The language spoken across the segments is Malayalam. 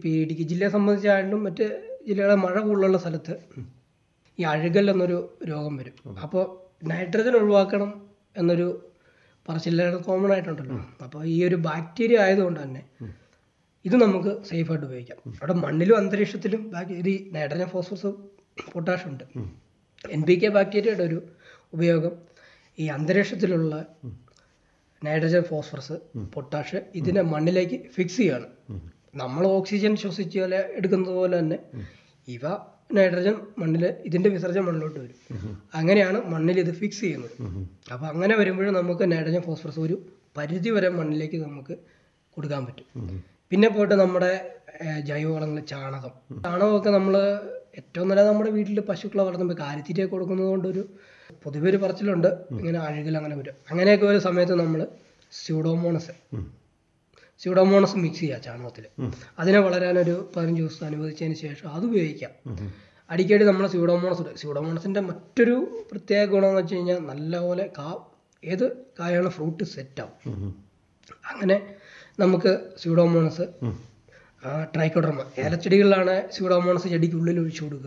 ഇപ്പോൾ ഈ ഇടുക്കി ജില്ലയെ സംബന്ധിച്ചായാലും മറ്റ് ജില്ലകളെ മഴ കൂടുതലുള്ള സ്ഥലത്ത് ഈ അഴുകൽ എന്നൊരു രോഗം വരും അപ്പോൾ നൈട്രജൻ ഒഴിവാക്കണം എന്നൊരു പറച്ചില്ലാണ് കോമൺ ആയിട്ടുണ്ടല്ലോ അപ്പോൾ ഈ ഒരു ബാക്ടീരിയ ആയതുകൊണ്ട് തന്നെ ഇത് നമുക്ക് സേഫായിട്ട് ഉപയോഗിക്കാം അവിടെ മണ്ണിലും അന്തരീക്ഷത്തിലും ബാക്കി ഇത് ഈ നൈട്രജൻ ഫോസ്ഫറസ് പൊട്ടാഷ് ഉണ്ട് എൻ പി കെ ബാക്ടീരിയയുടെ ഒരു ഉപയോഗം ഈ അന്തരീക്ഷത്തിലുള്ള നൈട്രജൻ ഫോസ്ഫറസ് പൊട്ടാഷ് ഇതിനെ മണ്ണിലേക്ക് ഫിക്സ് ചെയ്യാണ് നമ്മൾ ഓക്സിജൻ ശ്വസിച്ച് പോലെ എടുക്കുന്നത് പോലെ തന്നെ ഇവ നൈട്രജൻ മണ്ണിൽ ഇതിന്റെ വിസർജനം മണ്ണിലോട്ട് വരും അങ്ങനെയാണ് മണ്ണിൽ ഇത് ഫിക്സ് ചെയ്യുന്നത് അപ്പോൾ അങ്ങനെ വരുമ്പോഴും നമുക്ക് നൈട്രജൻ ഫോസ്ഫറസ് ഒരു പരിധി വരെ മണ്ണിലേക്ക് നമുക്ക് കൊടുക്കാൻ പറ്റും പിന്നെ പോയിട്ട് നമ്മുടെ ഏഹ്, ജൈവവളങ്ങൾ ചാണകം ചാണകമൊക്കെ നമ്മൾ ഏറ്റവും നല്ല നമ്മുടെ വീട്ടിൽ പശുക്കളെ വളർത്തുമ്പോൾ കാലിത്തീറ്റയൊക്കെ കൊടുക്കുന്നത് കൊണ്ടൊരു പൊതുവെ ഒരു പറച്ചിലുണ്ട് ഇങ്ങനെ അഴുകൽ അങ്ങനെ വരും അങ്ങനെയൊക്കെ ഒരു സമയത്ത് നമ്മൾ സ്യൂഡോമോണസ് സ്യൂഡോമോണസ് മിക്സ് ചെയ്യുക ചാണകത്തിൽ അതിനെ വളരാനൊരു പതിനഞ്ച് ദിവസം അനുവദിച്ചതിന് ശേഷം അത് ഉപയോഗിക്കാം അടിക്കടി നമ്മൾ സ്യൂഡോമോണസ് ഇടും സ്യൂഡോമോണസിന്റെ മറ്റൊരു പ്രത്യേക ഗുണം എന്ന് വെച്ച് കഴിഞ്ഞാൽ നല്ലപോലെ കാ ഏത് കായാണ് ഫ്രൂട്ട് സെറ്റാവും അങ്ങനെ നമുക്ക് സ്യൂഡോമോണസ് ട്രൈക്കോഡർമ ഏലച്ചെടികളിലാണ് സ്യൂഡോമോണസ് ചെടിക്ക് ഉള്ളിൽ ഒഴിച്ചു കൊടുക്കുക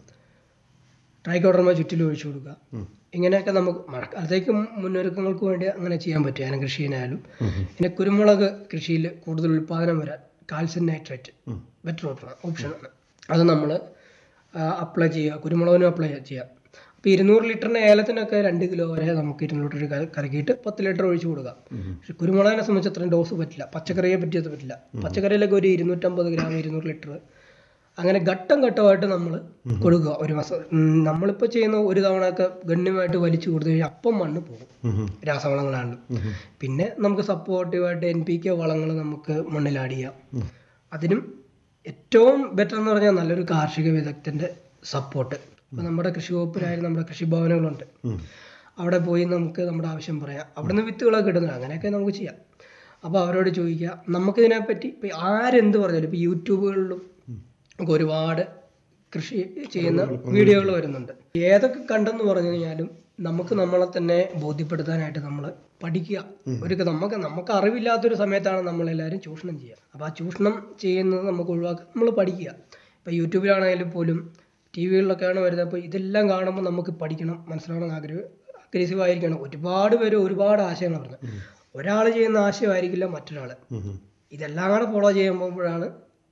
ട്രൈക്കോഡർമ ചുറ്റിലും ഒഴിച്ചു കൊടുക്കുക ഇങ്ങനെയൊക്കെ നമുക്ക് മഴക്കാലത്തേക്ക് മുന്നൊരുക്കങ്ങൾക്ക് വേണ്ടി അങ്ങനെ ചെയ്യാൻ പറ്റും ഏലം കൃഷിയിനായാലും പിന്നെ കുരുമുളക് കൃഷിയിൽ കൂടുതൽ ഉൽപ്പാദനം വരാൻ കാൽസ്യം നൈട്രേറ്റ് ബെറ്റർ ഓപ്ഷനാണ് അത് നമ്മൾ അപ്ലൈ ചെയ്യുക കുരുമുളകിനും അപ്ലൈ ചെയ്യുക അപ്പോൾ ഇരുന്നൂറ് ലിറ്ററിന് ഏലത്തിനൊക്കെ രണ്ട് കിലോ വരെ നമുക്ക് ഇരുന്നൂറ് ലിറ്റർ ക- കലക്കിയിട്ട് പത്ത് ലിറ്റർ ഒഴിച്ച് കൊടുക്കാം പക്ഷെ കുരുമുളകിനെ സംബന്ധിച്ച് അത്രയും ഡോസ് പറ്റില്ല പച്ചക്കറിയെ പറ്റിയത് പറ്റില്ല പച്ചക്കറിയിലൊക്കെ ഒരു ഇരുന്നൂറ്റമ്പത് ഗ്രാം ഇരുന്നൂറ് ലിറ്റർ അങ്ങനെ ഘട്ടം ഘട്ടമായിട്ട് നമ്മൾ കൊടുക്കുക ഒരു മാസം ഉം, നമ്മളിപ്പോൾ ചെയ്യുന്ന ഒരു തവണ ഒക്കെ ഗണ്യമായിട്ട് വലിച്ചു കൊടുത്തു കഴിഞ്ഞാൽ അപ്പം മണ്ണ് പോകും രാസവളങ്ങളാണ് പിന്നെ നമുക്ക് സപ്പോർട്ടീവായിട്ട് എൻ പി കെ വളങ്ങൾ നമുക്ക് മണ്ണിൽ ആഡ് ചെയ്യാം അതിനും ഏറ്റവും ബെറ്റർ എന്ന് പറഞ്ഞാൽ നല്ലൊരു കാർഷിക വിദഗ്ധന്റെ സപ്പോർട്ട് ഇപ്പം നമ്മുടെ കൃഷി വകുപ്പിലായാലും നമ്മുടെ കൃഷിഭവനുകളുണ്ട് അവിടെ പോയി നമുക്ക് നമ്മുടെ ആവശ്യം പറയാം അവിടുന്ന് വിത്തുകളൊക്കെ കിട്ടുന്നുണ്ട് അങ്ങനെയൊക്കെ നമുക്ക് ചെയ്യാം അപ്പോൾ അവരോട് ചോദിക്കുക നമുക്കിതിനെപ്പറ്റി ഇപ്പം ആരെന്ത് പറഞ്ഞാലും ഇപ്പം യൂട്യൂബുകളിലും ഒക്കെ ഒരുപാട് കൃഷി ചെയ്യുന്ന വീഡിയോകൾ വരുന്നുണ്ട് ഏതൊക്കെ കണ്ടെന്ന് പറഞ്ഞു കഴിഞ്ഞാലും നമുക്ക് നമ്മളെ തന്നെ ബോധ്യപ്പെടുത്താനായിട്ട് നമ്മൾ പഠിക്കുക ഒരു നമുക്ക് നമുക്ക് അറിവില്ലാത്തൊരു സമയത്താണ് നമ്മളെല്ലാവരും ചൂഷണം ചെയ്യുക അപ്പോൾ ആ ചൂഷണം ചെയ്യുന്നത് നമുക്ക് ഒഴിവാക്കാൻ നമ്മൾ പഠിക്കുക ഇപ്പോൾ യൂട്യൂബിലാണെങ്കിലും പോലും ടി വികളിലൊക്കെയാണ് വരുന്നത് അപ്പോൾ ഇതെല്ലാം കാണുമ്പോൾ നമുക്ക് പഠിക്കണം മനസ്സിലാവണം ആഗ്രഹം അഗ്രസീവ് ആയിരിക്കണം ഒരുപാട് പേര് ഒരുപാട് ആശയങ്ങൾ പറഞ്ഞത് ഒരാൾ ചെയ്യുന്ന ആശയമായിരിക്കില്ല മറ്റൊരാൾ ഇതെല്ലാം കൂടെ ഫോളോ ചെയ്യുമ്പോഴാണ്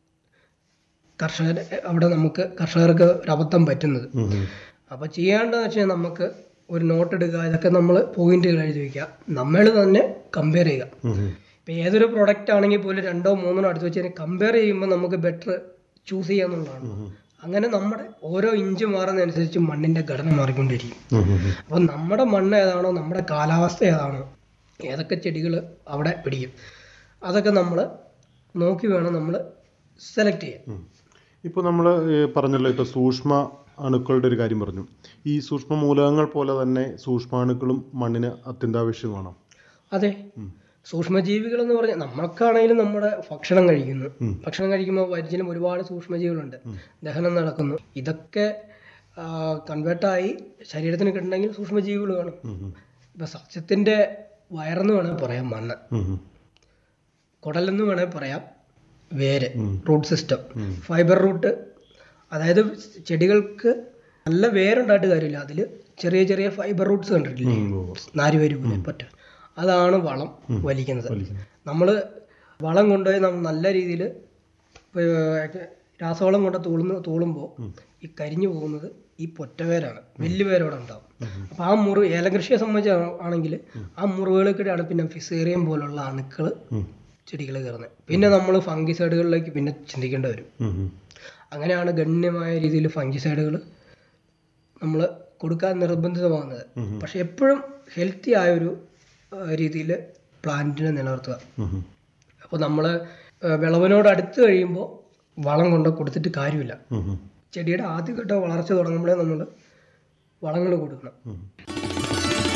കർഷകർ അവിടെ നമുക്ക് കർഷകർക്ക് ഒരു അബദ്ധം പറ്റുന്നത് അപ്പോൾ ചെയ്യേണ്ടതെന്ന് വെച്ചാൽ നമുക്ക് ഒരു നോട്ട് എടുക്കുക ഇതൊക്കെ നമ്മൾ പോയിന്റുകൾ എഴുതി വയ്ക്കുക നമ്മൾ തന്നെ കമ്പയർ ചെയ്യുക ഇപ്പം ഏതൊരു പ്രൊഡക്റ്റ് ആണെങ്കിൽ പോലും രണ്ടോ മൂന്നോ അടുത്ത് വെച്ച് കമ്പയർ ചെയ്യുമ്പോൾ നമുക്ക് ബെറ്റർ ചൂസ് ചെയ്യാന്നുള്ളതാണ് അങ്ങനെ നമ്മുടെ ഓരോ ഇഞ്ച് മാറുന്നതനുസരിച്ച് മണ്ണിന്റെ ഘടന മാറിക്കൊണ്ടിരിക്കും അപ്പോൾ നമ്മുടെ മണ്ണ് ഏതാണോ നമ്മുടെ കാലാവസ്ഥ ഏതാണോ ഏതൊക്കെ ചെടികൾ അവിടെ പിടിക്കും അതൊക്കെ നമ്മൾ നോക്കി വേണം നമ്മൾ സെലക്ട് ചെയ്യാൻ ഇപ്പോൾ നമ്മൾ പറഞ്ഞല്ലോ ഇപ്പോൾ സൂക്ഷ്മ അണുക്കളുടെ ഒരു കാര്യം പറഞ്ഞു ഈ സൂക്ഷ്മ മൂലകങ്ങൾ പോലെ തന്നെ സൂക്ഷ്മാണുക്കളും മണ്ണിന് അത്യന്താപേക്ഷിതമാണ് അതെ സൂക്ഷ്മജീവികൾ എന്ന് പറഞ്ഞാൽ നമ്മൾക്കാണെങ്കിലും നമ്മുടെ ഭക്ഷണം കഴിക്കുന്നു ഭക്ഷണം കഴിക്കുമ്പോൾ വരിച്ചിലും ഒരുപാട് സൂക്ഷ്മജീവികളുണ്ട് ദഹനം നടക്കുന്നു ഇതൊക്കെ കൺവേർട്ടായി ശരീരത്തിന് കിട്ടണമെങ്കിൽ സൂക്ഷ്മജീവികൾ വേണം ഇപ്പൊ സസ്യത്തിന്റെ വയറെന്ന് വേണമെങ്കിൽ പറയാം മണ്ണ് കുടലെന്ന് വേണമെങ്കിൽ പറയാം വേര് റൂട്ട് സിസ്റ്റം ഫൈബർ റൂട്ട് അതായത് ചെടികൾക്ക് നല്ല വേരുണ്ടായിട്ട് കാര്യമില്ല അതിൽ ചെറിയ ചെറിയ ഫൈബർ റൂട്ട്സ് കണ്ടിട്ടില്ലേ നാരുവേര് പോലെ പറ്റ അതാണ് വളം വലിക്കുന്നത് നമ്മൾ വളം കൊണ്ടുപോയി നമ്മൾ നല്ല രീതിയിൽ രാസവളം കൊണ്ട് തൂളുന്ന തൂളുമ്പോൾ ഈ കരിഞ്ഞു പോകുന്നത് ഈ പൊറ്റവേരാണ് വലിയ വേരോടെ ഉണ്ടാവും അപ്പോൾ ആ മുറിവ് ഏലകൃഷിയെ സംബന്ധിച്ച് ആണെങ്കിൽ ആ മുറിവുകൾക്കിടെയാണ് പിന്നെ ഫിസേറിയം പോലുള്ള അണുക്കൾ ചെടികൾ കയറുന്നത് പിന്നെ നമ്മൾ ഫംഗിസൈഡുകളിലേക്ക് പിന്നെ ചിന്തിക്കേണ്ടി വരും അങ്ങനെയാണ് ഗണ്യമായ രീതിയിൽ ഫംഗിസൈഡുകൾ നമ്മൾ കൊടുക്കാൻ നിർബന്ധിതമാകുന്നത് പക്ഷെ എപ്പോഴും ഹെൽത്തി ആയൊരു രീതിയിൽ പ്ലാന്റിനെ നിലനിർത്തുക അപ്പോൾ നമ്മൾ വിളവിനോട് അടുത്ത് കഴിയുമ്പോൾ വളം കൊണ്ട് കൊടുത്തിട്ട് കാര്യമില്ല ചെടിയുടെ ആദ്യഘട്ട വളർച്ച തുടങ്ങുമ്പോഴേ നമ്മൾ വളങ്ങൾ കൊടുക്കണം